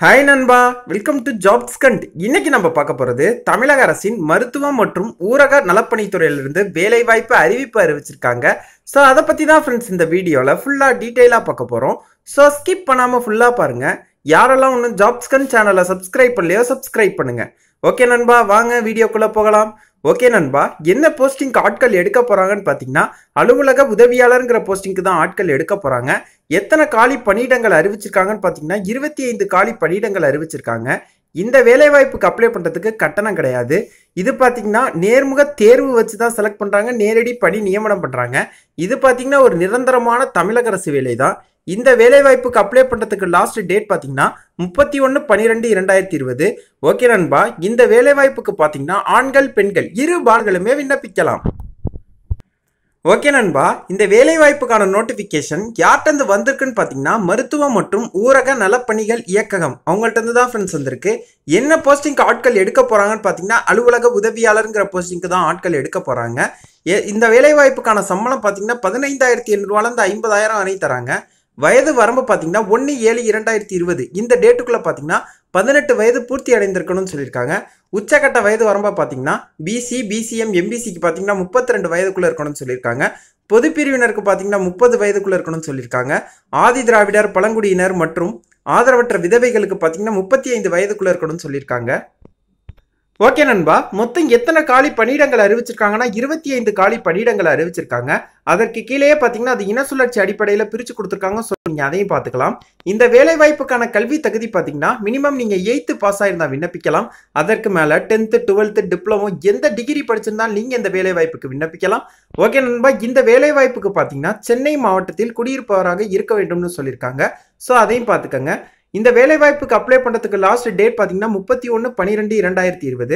hi நண்பா welcome to jobs கண்ட் இன்னைக்கு நம்ம பார்க்க போறது தமிழக அரசின் மருத்துவம் மற்றும் ஊரக நலப்பணித்துறையிலிருந்து வேலைவாய்ப்பு அறிவிப்பு அறிவிச்சிருக்காங்க ஸோ அதை பற்றி தான் ஃப்ரெண்ட்ஸ் இந்த வீடியோவில் ஃபுல்லாக டீட்டெயிலாக பார்க்க போகிறோம் ஸோ ஸ்கிப் பண்ணாமல் ஃபுல்லாக பாருங்க யாரெல்லாம் ஒன்றும் ஜாப்ஸ் கண்ட் சேனலை சப்ஸ்கிரைப் பண்ணலையோ சப்ஸ்கிரைப் பண்ணுங்க ஓகே நண்பா வாங்க வீடியோக்குள்ளே போகலாம் ஓகே நண்பா என்ன போஸ்டிங்க்கு ஆட்கள் எடுக்க போறாங்கன்னு பார்த்தீங்கன்னா அலுவலக உதவியாளருங்கிற போஸ்டிங்க்கு தான் ஆட்கள் எடுக்க போறாங்க எத்தனை காலி பணியிடங்கள் அறிவிச்சிருக்காங்கன்னு பார்த்தீங்கன்னா இருபத்தி ஐந்து காலி பணியிடங்கள் அறிவிச்சிருக்காங்க இந்த வேலைவாய்ப்புக்கு அப்ளை பண்ணுறதுக்கு கட்டணம் கிடையாது இது பார்த்தீங்கன்னா நேர்முக தேர்வு வச்சு தான் செலக்ட் பண்ணுறாங்க நேரடி பணி நியமனம் பண்ணுறாங்க இது பார்த்தீங்கன்னா ஒரு நிரந்தரமான தமிழக அரசு வேலை தான் இந்த வேலைவாய்ப்புக்கு அப்ளை பண்ணுறதுக்கு லாஸ்ட் டேட் பார்த்தீங்கன்னா முப்பத்தி ஒன்று பன்னிரெண்டு இரண்டாயிரத்தி இருபது ஓகே நண்பா இந்த வேலைவாய்ப்புக்கு பார்த்தீங்கன்னா ஆண்கள் பெண்கள் இரு பால்களுமே விண்ணப்பிக்கலாம் ஓகே நண்பா இந்த வேலைவாய்ப்புக்கான நோட்டிஃபிகேஷன் யார்கிட்ட வந்திருக்குன்னு பார்த்தீங்கன்னா மருத்துவம் மற்றும் ஊரக நலப்பணிகள் இயக்ககம் அவங்கள்ட்ட இருந்து தான் ஃப்ரெண்ட்ஸ் வந்திருக்கு என்ன போஸ்டிங்க்கு ஆட்கள் எடுக்க போகிறாங்கன்னு பார்த்தீங்கன்னா அலுவலக உதவியாளருங்கிற போஸ்டிங்க்கு தான் ஆட்கள் எடுக்க போகிறாங்க இந்த வேலைவாய்ப்புக்கான சம்பளம் பார்த்தீங்கன்னா பதினைந்தாயிரத்தி எழுநூறுவாலேருந்து ஐம்பதாயிரம் வரை தராங்க வயது வரம்பு பார்த்தீங்கன்னா ஒன்று ஏழு இரண்டாயிரத்தி இருபது இந்த டேட்டுக்குள்ளே பார்த்தீங்கன்னா பதினெட்டு வயது பூர்த்தி அடைந்திருக்கணும்னு சொல்லியிருக்காங்க உச்சக்கட்ட வயது வரம்பா பார்த்தீங்கன்னா பிசி பிசிஎம் எம்பிசிக்கு பார்த்தீங்கன்னா முப்பத்தி ரெண்டு வயதுக்குள்ளே இருக்கணும்னு சொல்லியிருக்காங்க பொது பிரிவினருக்கு பார்த்தீங்கன்னா முப்பது வயதுக்குள்ளே இருக்கணும்னு சொல்லியிருக்காங்க ஆதி திராவிடர் பழங்குடியினர் மற்றும் ஆதரவற்ற விதவைகளுக்கு பார்த்தீங்கன்னா முப்பத்தி ஐந்து வயதுக்குள்ளே இருக்கணும்னு சொல்லியிருக்காங்க ஓகே நண்பா மொத்தம் எத்தனை காலி பணியிடங்கள் அறிவிச்சிருக்காங்கன்னா இருபத்தி ஐந்து காலி பணியிடங்கள் அறிவிச்சிருக்காங்க அதற்கு கீழேயே பார்த்தீங்கன்னா அது இன சுழற்சி அடிப்படையில் பிரித்து கொடுத்துருக்காங்க ஸோ நீங்கள் அதையும் பார்த்துக்கலாம் இந்த வேலை வாய்ப்புக்கான கல்வி தகுதி பார்த்தீங்கன்னா மினிமம் நீங்கள் எயித்து பாஸ் ஆயிருந்தா விண்ணப்பிக்கலாம் அதற்கு மேலே டென்த்து டுவெல்த்து டிப்ளமோ எந்த டிகிரி படிச்சிருந்தாலும் நீங்கள் இந்த வேலை வாய்ப்புக்கு விண்ணப்பிக்கலாம் ஓகே நண்பா இந்த வேலை வாய்ப்புக்கு பார்த்தீங்கன்னா சென்னை மாவட்டத்தில் குடியிருப்பவராக இருக்க வேண்டும்னு சொல்லியிருக்காங்க ஸோ அதையும் பார்த்துக்கங்க இந்த வேலைவாய்ப்புக்கு அப்ளை பண்ணுறதுக்கு லாஸ்ட் டேட் பார்த்தீங்கன்னா முப்பத்தி ஒன்று பன்னிரெண்டு இரண்டாயிரத்தி இருபது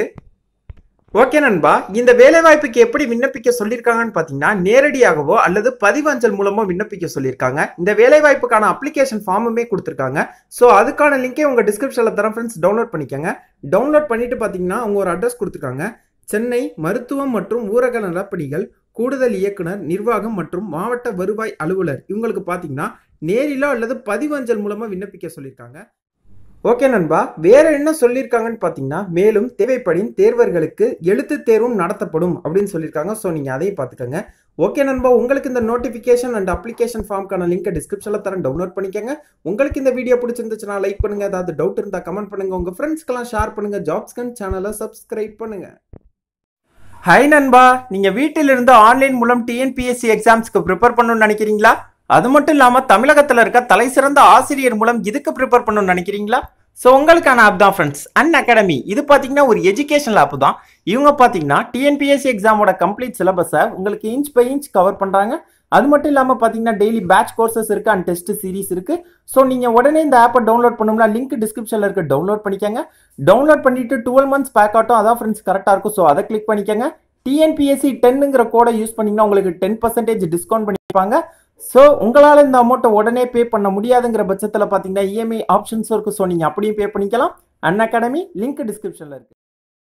ஓகே நண்பா இந்த வேலைவாய்ப்புக்கு எப்படி விண்ணப்பிக்க சொல்லியிருக்காங்கன்னு பார்த்தீங்கன்னா நேரடியாகவோ அல்லது பதிவஞ்சல் மூலமோ விண்ணப்பிக்க சொல்லியிருக்காங்க இந்த வேலைவாய்ப்புக்கான அப்ளிகேஷன் ஃபார்முமே கொடுத்துருக்காங்க ஸோ அதுக்கான லிங்கே உங்கள் டிஸ்கிரிப்ஷனில் தரேன் ஃப்ரெண்ட்ஸ் டவுன்லோட் பண்ணிக்கோங்க டவுன்லோட் பண்ணிட்டு பார்த்தீங்கன்னா அவங்க ஒரு அட்ரஸ் கொடுத்துருக்காங்க சென்னை மருத்துவம் மற்றும் ஊரக நலப்பணிகள் கூடுதல் இயக்குனர் நிர்வாகம் மற்றும் மாவட்ட வருவாய் அலுவலர் இவங்களுக்கு பார்த்தீங்கன்னா நேரிலோ அல்லது பதிவஞ்சல் மூலமாக விண்ணப்பிக்க சொல்லியிருக்காங்க ஓகே நண்பா வேற என்ன சொல்லியிருக்காங்கன்னு பார்த்தீங்கன்னா மேலும் தேவைப்படின் தேர்வர்களுக்கு எழுத்து தேர்வும் நடத்தப்படும் அப்படின்னு சொல்லியிருக்காங்க ஸோ நீங்கள் அதையும் பார்த்துக்கோங்க ஓகே நண்பா உங்களுக்கு இந்த நோட்டிஃபிகேஷன் அண்ட் அப்ளிகேஷன் ஃபார்ம்க்கான லிங்கை டிஸ்கிரிப்ஷனில் தரேன் டவுன்லோட் பண்ணிக்கோங்க உங்களுக்கு இந்த வீடியோ பிடிச்சிருந்துச்சுன்னா லைக் பண்ணுங்க ஏதாவது டவுட் இருந்தால் கமெண்ட் பண்ணுங்க உங்கள் ஃப்ரெண்ட்ஸ்க்கெல்லாம் ஷேர் பண்ணுங்க ஜாப்ஸ்கன் சேனலை சப்ஸ்கிரைப் பண்ணுங்க ஹாய் நண்பா நீங்கள் வீட்டிலிருந்து ஆன்லைன் மூலம் டிஎன்பிஎஸ்சி எக்ஸாம்ஸ்க்கு ப்ரிப்பேர் பண்ணணும்னு நினைக்கிறீங்களா அது மட்டும் இல்லாமல் தமிழகத்தில் இருக்க தலை சிறந்த ஆசிரியர் மூலம் இதுக்கு ப்ரிப்பேர் பண்ணணும்னு நினைக்கிறீங்களா ஸோ உங்களுக்கான ஆப் தான் ஃப்ரெண்ட்ஸ் அன் அகாடமி இது பார்த்தீங்கன்னா ஒரு எஜுகேஷனல் ஆப் தான் இவங்க பார்த்தீங்கன்னா டிஎன்பிஎஸ்சி எக்ஸாமோட கம்ப்ளீட் சிலபஸை உங்களுக்கு இன்ச் பை இன்ச் கவர் பண்ணுறாங்க அது மட்டும் இல்லாமல் பார்த்தீங்கன்னா டெய்லி பேட்ச் கோர்சஸ் இருக்குது அண்ட் டெஸ்ட் சீரிஸ் இருக்குது ஸோ நீங்கள் உடனே இந்த ஆப்பை டவுன்லோட் பண்ணணும்னா லிங்க் டிஸ்கிரிப்ஷனில் இருக்க டவுன்லோட் பண்ணிக்கோங்க டவுன்லோட் பண்ணிட்டு டுவெல் மந்த்ஸ் பேக் ஆட்டும் அதான் ஃப்ரெண்ட்ஸ் கரெக்டாக இருக்கும் ஸோ அதை கிளிக் பண்ணிக்கோங்க டிஎன்பிஎஸ்சி டென்னுங்கிற கோடை யூஸ் பண்ணிங்கன்னா உங்களுக்கு டென் பர்சன்டேஜ் டிஸ்கவுண்ட் பண்ணிப்பாங்க ஸோ உங்களால் இந்த அமௌண்ட்டை உடனே பே பண்ண முடியாதுங்கிற பட்சத்தில் பார்த்தீங்கன்னா இஎம்ஐ ஆப்ஷன்ஸும் இருக்குது ஸோ நீங்கள் அப்படியும் பே பண்ணிக்கலாம் அன் அகாடமி லிங்க் டிஸ்கிரிப்ஷனில் இருக்குது